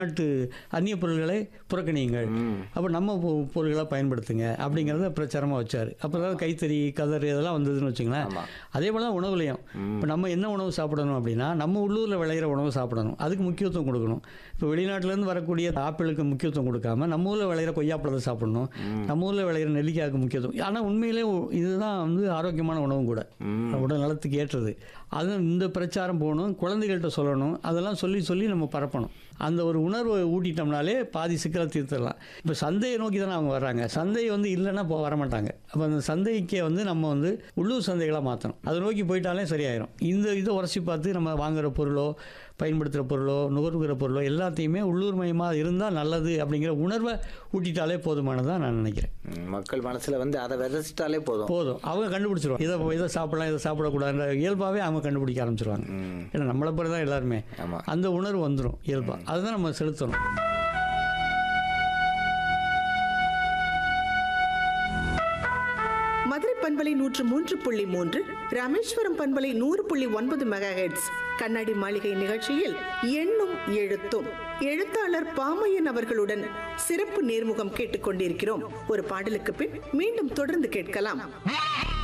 நாட்டு அந்நிய பொருள்களை புறக்கணியுங்கள் அப்போ நம்ம பொ- பொருள்களை பயன்படுத்துங்க அப்படிங்கிறத பிரச்சாரமாக வச்சார் அப்போ தான் கைத்தறி கதர் இதெல்லாம் வந்ததுன்னு வச்சுங்களேன் ஆமா. அதே போல் தான் உணவுலையும் இப்போ நம்ம என்ன உணவு சாப்பிடணும் அப்படின்னா நம்ம உள்ளூரில் விளையிற உணவு சாப்பிடணும் அதுக்கு முக்கியத்துவம் கொடுக்கணும் இப்போ வெளிநாட்டிலேருந்து வரக்கூடிய ஆப்பிளுக்கு முக்கியத்துவம் கொடுக்காம நம்ம ஊரில் விளையிற கொய்யாப்பழத்தை சாப்பிடணும் நம்ம ஊரில் விளையிற நெல்லிக்காய்க்கு முக்கியத்துவம் ஆனால் உண்மையிலே உ- இதுதான் வந்து ஆரோக்கியமான உணவும் கூட உடல் நலத்துக்கு ஏற்றது அது இந்த பிரச்சாரம் போகணும் குழந்தைகள்கிட்ட சொல்லணும் அதெல்லாம் சொல்லி சொல்லி நம்ம பரப்பணும் அந்த ஒரு உணர்வை ஊட்டிட்டோம்னாலே பாதி சிக்கலை தீர்த்துடலாம் இப்போ சந்தையை நோக்கி தானே அவங்க வர்றாங்க சந்தை வந்து இல்லைன்னா இப்போ வரமாட்டாங்க அப்போ அந்த சந்தைக்கே வந்து நம்ம வந்து உள்ளூர் சந்தைகளாக மாற்றணும் அதை நோக்கி போயிட்டாலே சரியாயிரும் இந்த இதை உரசி பார்த்து நம்ம வாங்குற பொருளோ பயன்படுத்துகிற பொருளோ நுகர்வுகிற பொருளோ எல்லாத்தையுமே உள்ளூர் மயமாக இருந்தால் நல்லது அப்படிங்கிற உணர்வை ஊட்டிட்டாலே போதுமானதாக நான் நினைக்கிறேன் ம், மக்கள் மனசுல வந்து அதை விதைச்சிட்டாலே போதும் போதும் அவங்க கண்டுபிடிச்சிருவாங்க இதை இதை சாப்பிடலாம் இதை சாப்பிடக்கூடாதுன்ற இயல்பாகவே அவங்க கண்டுபிடிக்க ஆரம்பிச்சிருவாங்க ம், ஏன்னா நம்மளை போல தான் எல்லாருமே ஆமா அந்த உணர்வு வந்துடும் இயல்பாக அதுதான் நம்ம செலுத்தணும் மதுரை பண்பலை நூற்று மூன்று புள்ளி மூன்று ராமேஸ்வரம் பண்பலை நூறு புள்ளி ஒன்பது மெகா ஹெட்ஸ் கண்ணாடி மாளிகை நிகழ்ச்சியில் எண்ணும் எழுத்தும் எழுத்தாளர் பாமையன் அவர்களுடன் சிறப்பு நேர்முகம் கேட்டுக்கொண்டிருக்கிறோம் ஒரு பாடலுக்கு பின் மீண்டும் தொடர்ந்து கேட்கலாம்